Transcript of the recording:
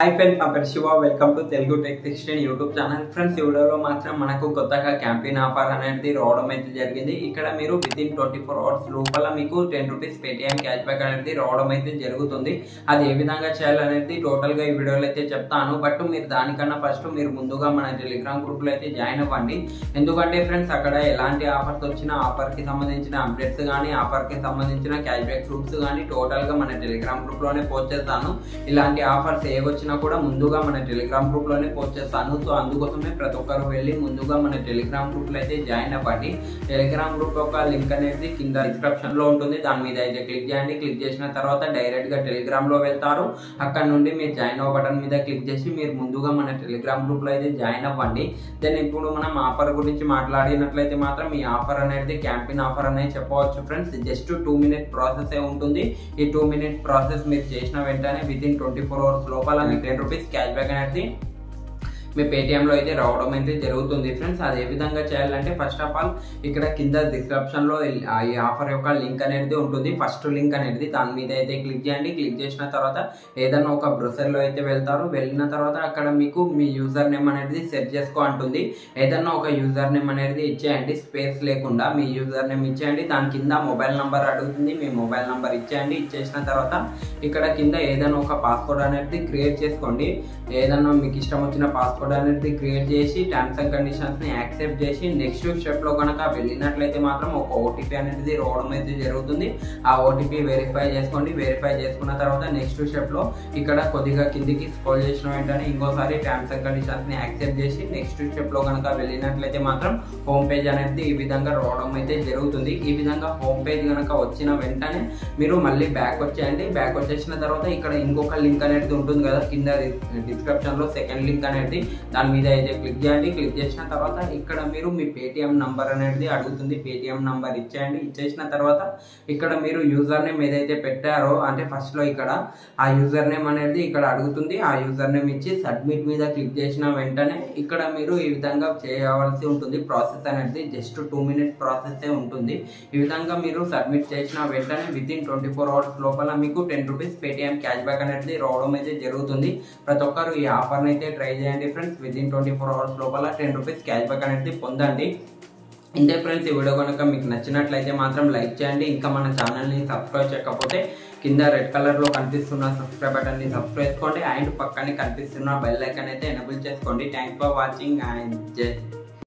high friends నా పేరు Shiva welcome to Telugu tech sixteen YouTube channel friends ఈ వీడియోలో మాత్రం మనకు కొత్తగా క్యాంపెయిన్ ఆఫర్ అనేది రావడం అయితే జరిగింది ఇక్కడ మీరు within twenty four hours లోపల మీకు ten rupees Paytm cash back అనేది రావడం అయితే జరుగుతుంది అది ఏ విధంగా చేయాలనేది టోటల్ గా ఈ వీడియోలో అయితే చెప్తాను బట్ మీరు దానికన్నా ఫస్ట్ మీరు ముందుగా మన టెలిగ్రామ్ గ్రూప్ లో అయితే జాయిన్ అవ్వండి ఎందుకంటే ఫ్రెండ్స్ అక్కడ ఎలాంటి ఆఫర్స్ వచ్చినా ఆఫర్ కి సంబంధించిన అప్డేట్స్ కానీ ఆఫర్ కి సంబంధించిన క్యాష్ బ్యాక్ గ్రూప్స్ కానీ టోటల్ గా మన టెలిగ్రామ్ గ్రూప్ లోనే పోస్ట్ చేస్తాను ఇలాంటి ఆఫర్స్ ఏ వచ్చినా కూడా ముందుగా మన టెలిగ్రామ్ గ్రూప్ లోనే పోస్ట్ చేస్తాను సో అందుకోసమే ప్రతి ఒక్కరు వెళ్ళి ముందుగా మన టెలిగ్రామ్ గ్రూప్ లో అయితే జాయిన్ అవ్వండి టెలిగ్రామ్ గ్రూప్ యొక్క లింక్ అనేది కింద డిస్క్రిప్షన్ లో ఉంటుంది దాని మీద అయితే క్లిక్ చేయండి క్లిక్ చేసిన తర్వాత డైరెక్ట్ గా టెలిగ్రామ్ లో వెళ్తారు అక్కడ నుండి మీరు జాయిన్ అవ్వ బటన్ మీద క్లిక్ చేసి మీరు ముందుగా మన టెలిగ్రామ్ గ్రూప్ లో అయితే జాయిన్ అవ్వండి దెన్ ఇప్పుడు మనం ఆఫర్ గురించి మాట్లాడినట్లయితే మాత్రం ఈ ఆఫర్ అనేది క్యాంపెయిన్ ఆఫర్ అనేది చెప్పవచ్చు friends just two minute process ఏ ఉంటుంది ఈ టూ మినిట్ ప్రాసెస్ మీరు చేసిన వెంటనే within twenty four hours లోపల మీకు టెన్ రూపీస్ క్యాష్ బ్యాక్ అనేది మీ పేటిఎంలో అయితే రావడం అయితే జరుగుతుంది ఫ్రెండ్స్ అది ఏ విధంగా చేయాలంటే ఫస్ట్ ఆఫ్ ఆల్ ఇక్కడ కింద డిస్క్రిప్షన్లో ఈ ఆఫర్ యొక్క లింక్ అనేది ఉంటుంది ఫస్ట్ లింక్ అనేది దాని మీద అయితే క్లిక్ చేయండి క్లిక్ చేసిన తర్వాత ఏదైనా ఒక బ్రౌజర్లో అయితే వెళ్తారు వెళ్ళిన తర్వాత అక్కడ మీకు మీ యూజర్ నేమ్ అనేది సెట్ చేసుకో అంటుంది ఏదైనా ఒక యూజర్ నేమ్ అనేది ఇచ్చేయండి స్పేస్ లేకుండా మీ యూజర్ నేమ్ ఇచ్చేయండి దాని కింద మొబైల్ నంబర్ అడుగుతుంది మీ మొబైల్ నంబర్ ఇచ్చేయండి ఇచ్చేసిన తర్వాత ఇక్కడ కింద ఏదైనా ఒక పాస్వర్డ్ అనేది క్రియేట్ చేసుకోండి ఏదన్నా మీకు ఇష్టం వచ్చిన పాస్వర్డ్ అనేది క్రియేట్ చేసి టర్మ్స్ అండ్ కండిషన్స్ ని యాక్సెప్ట్ చేసి నెక్స్ట్ స్టెప్ లో కనుక వెళ్ళినట్లయితే మాత్రం ఒక ఓటీపీ అనేది రావడం అయితే జరుగుతుంది ఆ ఓటీపీ వెరిఫై చేసుకోండి వెరిఫై చేసుకున్న తర్వాత నెక్స్ట్ స్టెప్ లో ఇక్కడ కొద్దిగా కిందికి స్క్రోల్ చేసిన వెంటనే ఇంకోసారి టర్మ్స్ అండ్ కండిషన్స్ ని యాక్సెప్ట్ చేసి నెక్స్ట్ స్టెప్ లో కనుక వెళ్ళినట్లయితే మాత్రం హోమ్ పేజ్ అనేది ఈ విధంగా రావడం అయితే జరుగుతుంది ఈ విధంగా హోమ్ పేజ్ కనుక వచ్చిన వెంటనే మీరు మళ్ళీ బ్యాక్ వచ్చేయండి బ్యాక్ వచ్చేసిన తర్వాత ఇక్కడ ఇంకొక లింక్ అనేది ఉంటుంది కదా కింద డిస్క్రిప్షన్ లో సెకండ్ లింక్ అనేది దాని మీద అయితే క్లిక్ చేయండి క్లిక్ చేసిన తర్వాత ఇక్కడ మీరు మీ పేటిఎం నంబర్ అనేది అడుగుతుంది పేటిఎం నంబర్ ఇచ్చేయండి ఇచ్చేసిన తర్వాత ఇక్కడ మీరు యూజర్ నేమ్ ఏదైతే పెట్టారో అంటే ఫస్ట్ లో ఇక్కడ ఆ యూజర్ నేమ్ అనేది ఇక్కడ అడుగుతుంది ఆ యూజర్ నేమ్ ఇచ్చి సబ్మిట్ మీద క్లిక్ చేసిన వెంటనే ఇక్కడ మీరు ఈ విధంగా చేయవలసి ఉంటుంది ప్రాసెస్ అనేది జస్ట్ టూ మినిట్ ప్రాసెస్ ఉంటుంది ఈ విధంగా మీరు సబ్మిట్ చేసిన వెంటనే within twenty four hours లోపల మీకు ten rupees Paytm cash back అనేది రావడం అయితే జరుగుతుంది ప్రతి ఒక్కరు ఈ ఆఫర్ని అయితే ట్రై చేయండి friends within twenty four hours లోపల టెన్ రూపీస్ క్యాష్ బ్యాక్ అనేది పొందండి ఇంతే ఫ్రెండ్స్ ఈ వీడియో కనుక మీకు నచ్చినట్లయితే మాత్రం లైక్ చేయండి ఇంకా మన ఛానల్ని సబ్స్క్రైబ్ చేయకపోతే కింద రెడ్ కలర్లో కనిపిస్తున్న సబ్స్క్రైబ్ బటన్ని సబ్స్క్రైబ్ చేసుకోండి అండ్ పక్కనే కనిపిస్తున్న బెల్ ఐకాన్ అయితే ఎనబుల్ చేసుకోండి థ్యాంక్స్ ఫర్ వాచింగ్ అండ్ జై